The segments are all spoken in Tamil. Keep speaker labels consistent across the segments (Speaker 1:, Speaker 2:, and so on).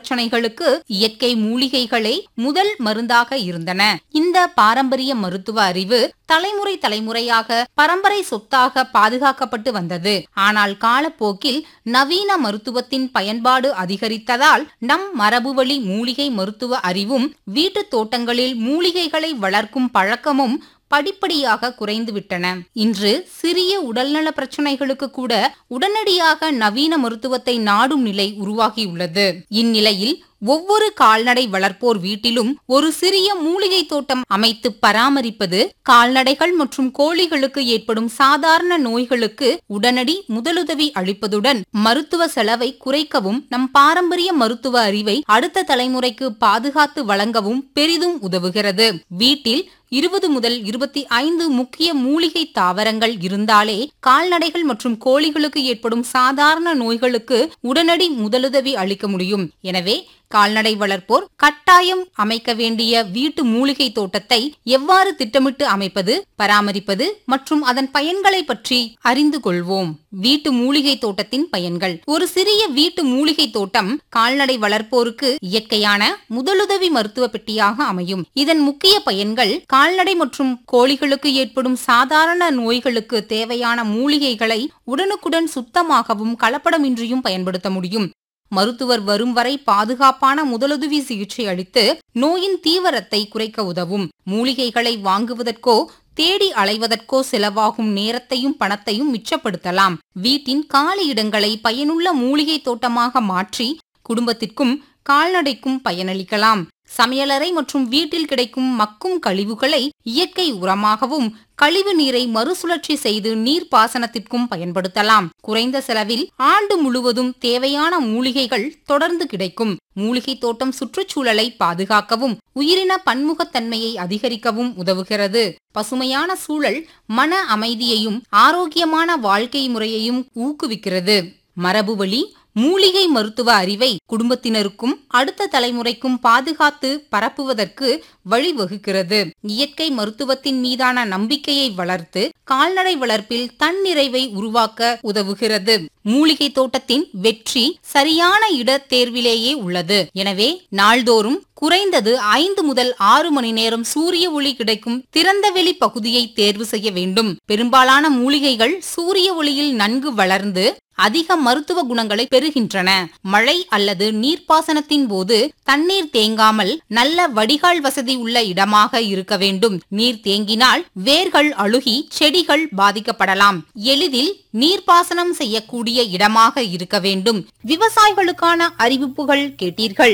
Speaker 1: பிரச்சனைகளுக்கு இயற்கை மூலிகைகளே முதல் மருந்தாக இருந்தன இந்த பாரம்பரிய மருத்துவ அறிவு தலைமுறை தலைமுறையாக பரம்பரை சொத்தாக பாதுகாக்கப்பட்டு வந்தது ஆனால் காலப்போக்கில் நவீன மருத்துவத்தின் பயன்பாடு அதிகரித்ததால் நம் மரபுவழி மூலிகை மருத்துவ அறிவும் வீட்டுத் தோட்டங்களில் மூலிகைகளை வளர்க்கும் பழக்கமும் படிப்படியாக குறைந்துவிட்டன இன்று சிறிய உடல்நல பிரச்சனைகளுக்கு கூட உடனடியாக நவீன மருத்துவத்தை நாடும் நிலை உருவாகியுள்ளது இந்நிலையில் ஒவ்வொரு கால்நடை வளர்ப்போர் வீட்டிலும் ஒரு சிறிய மூலிகை தோட்டம் அமைத்து பராமரிப்பது கால்நடைகள் மற்றும் கோழிகளுக்கு ஏற்படும் சாதாரண நோய்களுக்கு உடனடி முதலுதவி அளிப்பதுடன் மருத்துவ செலவை குறைக்கவும் நம் பாரம்பரிய மருத்துவ அறிவை அடுத்த தலைமுறைக்கு பாதுகாத்து வழங்கவும் பெரிதும் உதவுகிறது வீட்டில் இருபது முதல் இருபத்தி ஐந்து முக்கிய மூலிகை தாவரங்கள் இருந்தாலே கால்நடைகள் மற்றும் கோழிகளுக்கு ஏற்படும் சாதாரண நோய்களுக்கு உடனடி முதலுதவி அளிக்க முடியும் எனவே கால்நடை வளர்ப்போர் கட்டாயம் அமைக்க வேண்டிய வீட்டு மூலிகை தோட்டத்தை எவ்வாறு திட்டமிட்டு அமைப்பது பராமரிப்பது மற்றும் அதன் பயன்களை பற்றி அறிந்து கொள்வோம் வீட்டு மூலிகை தோட்டத்தின் பயன்கள் ஒரு சிறிய வீட்டு மூலிகை தோட்டம் கால்நடை வளர்ப்போருக்கு இயற்கையான முதலுதவி மருத்துவ பெட்டியாக அமையும் இதன் முக்கிய பயன்கள் கால்நடை மற்றும் கோழிகளுக்கு ஏற்படும் சாதாரண நோய்களுக்கு தேவையான மூலிகைகளை உடனுக்குடன் சுத்தமாகவும் கலப்படமின்றியும் பயன்படுத்த முடியும் மருத்துவர் வரும் வரை பாதுகாப்பான முதலுதவி சிகிச்சை அளித்து நோயின் தீவிரத்தை குறைக்க உதவும் மூலிகைகளை வாங்குவதற்கோ தேடி அலைவதற்கோ செலவாகும் நேரத்தையும் பணத்தையும் மிச்சப்படுத்தலாம் வீட்டின் காலி இடங்களை பயனுள்ள மூலிகை தோட்டமாக மாற்றி குடும்பத்திற்கும் கால்நடைக்கும் பயனளிக்கலாம் சமையலறை மற்றும் வீட்டில் கிடைக்கும் மக்கும் கழிவுகளை இயற்கை உரமாகவும் கழிவு நீரை மறுசுழற்சி செய்து நீர் பாசனத்திற்கும் பயன்படுத்தலாம் குறைந்த செலவில் ஆண்டு முழுவதும் தேவையான மூலிகைகள் தொடர்ந்து கிடைக்கும் மூலிகை தோட்டம் சுற்றுச்சூழலை பாதுகாக்கவும் உயிரின பன்முகத்தன்மையை அதிகரிக்கவும் உதவுகிறது பசுமையான சூழல் மன அமைதியையும் ஆரோக்கியமான வாழ்க்கை முறையையும் ஊக்குவிக்கிறது மரபுவழி மூலிகை மருத்துவ அறிவை குடும்பத்தினருக்கும் அடுத்த தலைமுறைக்கும் பாதுகாத்து பரப்புவதற்கு வழிவகுக்கிறது இயற்கை மருத்துவத்தின் மீதான நம்பிக்கையை வளர்த்து கால்நடை வளர்ப்பில் தன்னிறைவை உருவாக்க உதவுகிறது மூலிகை தோட்டத்தின் வெற்றி சரியான இட தேர்விலேயே உள்ளது எனவே நாள்தோறும் குறைந்தது ஐந்து முதல் ஆறு மணி நேரம் சூரிய ஒளி கிடைக்கும் திறந்தவெளி பகுதியை தேர்வு செய்ய வேண்டும் பெரும்பாலான மூலிகைகள் சூரிய ஒளியில் நன்கு வளர்ந்து அதிக மருத்துவ குணங்களை பெறுகின்றன மழை அல்லது நீர்ப்பாசனத்தின் போது தண்ணீர் தேங்காமல் நல்ல வடிகால் வசதி உள்ள இடமாக இருக்க வேண்டும் நீர் தேங்கினால் வேர்கள் அழுகி செடிகள் பாதிக்கப்படலாம் எளிதில் நீர்ப்பாசனம் செய்யக்கூடிய இடமாக இருக்க வேண்டும் விவசாயிகளுக்கான அறிவிப்புகள் கேட்டீர்கள்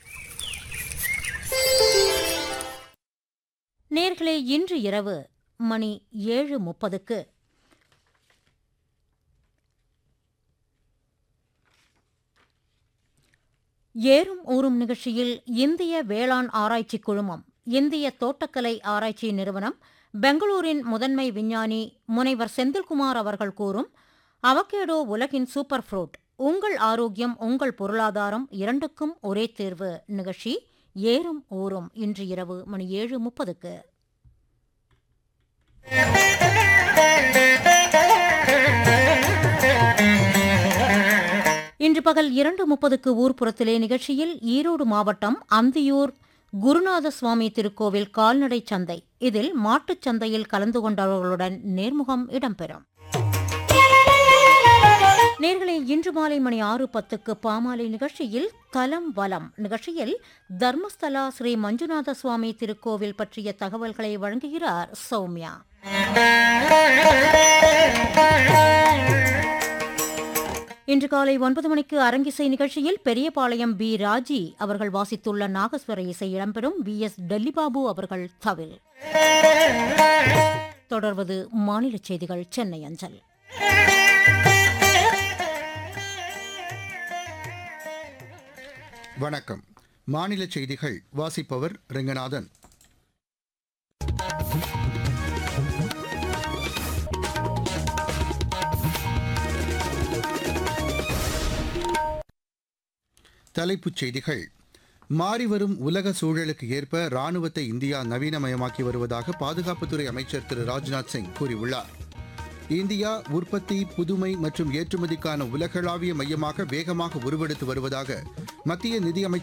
Speaker 2: நேர்களே இன்று இரவு மணி ஏழு முப்பதுக்கு ஏறும் ஊறும் நிகழ்ச்சியில் இந்திய வேளாண் ஆராய்ச்சி குழுமம் இந்திய தோட்டக்கலை ஆராய்ச்சி நிறுவனம் பெங்களூரின் முதன்மை விஞ்ஞானி முனைவர் செந்தில்குமார் அவர்கள் கூறும் அவகேடோ உலகின் சூப்பர் ஃப்ரூட் உங்கள் ஆரோக்கியம் உங்கள் பொருளாதாரம் இரண்டுக்கும் ஒரே தேர்வு நிகழ்ச்சி ஏறும் ஊறும் இன்று இரவு மணி ஏழு முப்பதுக்கு இன்று பகல் இரண்டு முப்பதுக்கு ஊர்ப்புறத்திலே நிகழ்ச்சியில் ஈரோடு மாவட்டம் அந்தியூர் குருநாத சுவாமி திருக்கோவில் கால்நடை சந்தை இதில் மாட்டுச் சந்தையில் கலந்து கொண்டவர்களுடன் நேர்முகம் இடம்பெறும் நேர்களை இன்று மாலை மணி ஆறு பத்துக்கு பாமாலை நிகழ்ச்சியில் தலம் வலம் நிகழ்ச்சியில் தர்மஸ்தலா ஸ்ரீ மஞ்சுநாத சுவாமி திருக்கோவில் பற்றிய தகவல்களை வழங்குகிறார் சௌமியா இன்று காலை ஒன்பது மணிக்கு அரங்கிசை நிகழ்ச்சியில் பெரியபாளையம் பி ராஜி அவர்கள் வாசித்துள்ள நாகஸ்வர இசை இடம்பெறும் வி எஸ் டெல்லிபாபு அவர்கள் தவில் தொடர்வது மாநில செய்திகள் சென்னை அஞ்சல்
Speaker 3: வணக்கம் மாநில செய்திகள் வாசிப்பவர் ரெங்கநாதன் தலைப்புச் செய்திகள் மாறிவரும் உலக சூழலுக்கு ஏற்ப ராணுவத்தை இந்தியா நவீனமயமாக்கி வருவதாக பாதுகாப்புத்துறை அமைச்சர் திரு ராஜ்நாத் சிங் கூறியுள்ளார் இந்தியா உற்பத்தி புதுமை மற்றும் ஏற்றுமதிக்கான உலகளாவிய மையமாக வேகமாக உருவெடுத்து வருவதாக மத்திய நிதியமைச்சர்